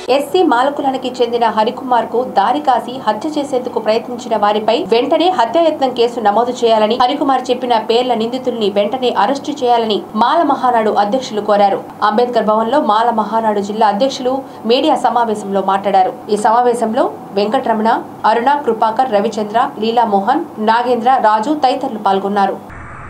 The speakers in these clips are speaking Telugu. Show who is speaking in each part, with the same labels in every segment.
Speaker 1: ఎస్సీ మాలకులానికి చెందిన హరికుమార్ కు దారి కాసి హత్య చేసేందుకు ప్రయత్నించిన వారిపై వెంటనే హత్యాయత్నం కేసు నమోదు చేయాలని హరికుమార్ చెప్పిన పేర్ల నిందితుల్ని వెంటనే అరెస్టు చేయాలని మాల మహానాడు అధ్యక్షులు కోరారు అంబేద్కర్ భవన్ లో మాల మహానాడు జిల్లా అధ్యక్షులు మీడియా సమావేశంలో మాట్లాడారు ఈ సమావేశంలో వెంకటరమణ అరుణ కృపాకర్ రవిచంద్ర లీలామోహన్ నాగేంద్ర రాజు తదితరులు పాల్గొన్నారు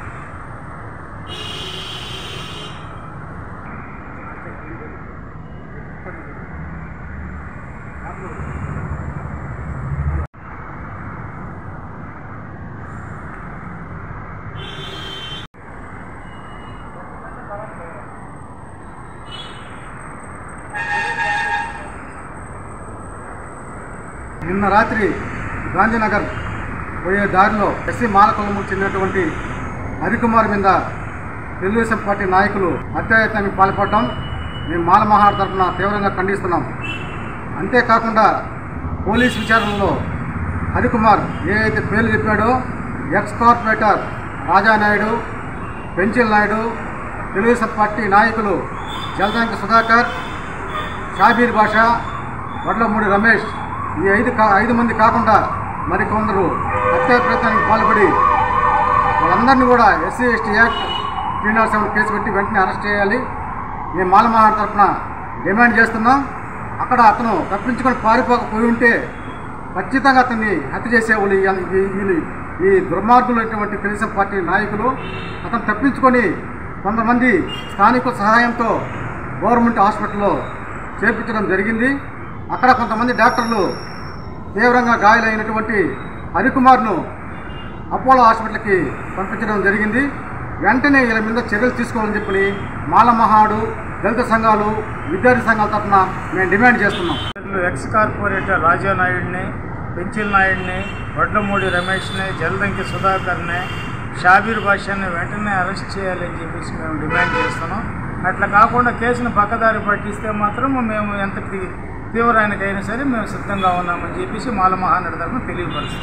Speaker 2: నిన్న రాత్రి గాంధీనగర్ పోయే దారిలో ఎస్సీ మాలకులము చెందినటువంటి హరికుమార్ మీద తెలుగుదేశం పార్టీ నాయకులు హత్యాయత్నానికి పాల్పడడం మేము మాల మహార్ తరఫున తీవ్రంగా ఖండిస్తున్నాం అంతేకాకుండా పోలీస్ విచారణలో హరికుమార్ ఏ అయితే పేర్లు చెప్పాడో ex corporator Rajanaidu Penchil Naidu Telugu Desam party నాయకులు జలదంక సుధాకర్ షాబీర్ బాషా వడ్లమూడి రమేష్ ఈ ఐదు కా ఐదు మంది కాకుండా మరికొందరు హత్యా ప్రయత్నానికి పాల్పడి వాళ్ళందరినీ కూడా SC ST act three not seven case పెట్టి వెంటనే అరెస్ట్ చేయాలి మేము మాలమహార్ తరఫున డిమాండ్ చేస్తున్నాం అక్కడ అతను తప్పించుకొని పారిపోకపోయి ఉంటే ఖచ్చితంగా అతన్ని హత్య చేసేవాళ్ళు ఈ- ఈ- ఈ- ఈ దుర్మార్గులైనటువంటి తెలుగుదేశం పార్టీ నాయకులు అతను తప్పించుకొని కొంతమంది స్థానికుల సహాయంతో గవర్నమెంట్ హాస్పిటల్లో చేర్పించడం జరిగింది అక్కడ కొంతమంది డాక్టర్లు తీవ్రంగా గాయాలైనటువంటి హరికుమార్ను అపోలో హాస్పిటల్కి పంపించడం జరిగింది వెంటనే వీళ్ళ మీద చర్యలు తీసుకోవాలని చెప్పి మాలమహాడు దళిత సంఘాలు విద్యార్థి సంఘాల తరఫున మేము డిమాండ్ చేస్తున్నాం
Speaker 3: వీళ్ళు ఎక్స్ కార్పొరేటర్ రాజా నాయుడిని పెంచిల్ నాయుడిని వడ్లమూడి రమేష్ని జలదంకి సుధాకర్ని షాబీర్ బాషాని వెంటనే అరెస్ట్ చేయాలని చెప్పేసి మేము డిమాండ్ చేస్తున్నాం అట్లా కాకుండా కేసును పక్కదారి పట్టిస్తే మాత్రం మేము ఎంతటి తీవ్రానికైనా సరే మేము సిద్ధంగా ఉన్నామని చెప్పేసి మాల మహానడి తరఫున తెలియపరుస్తాం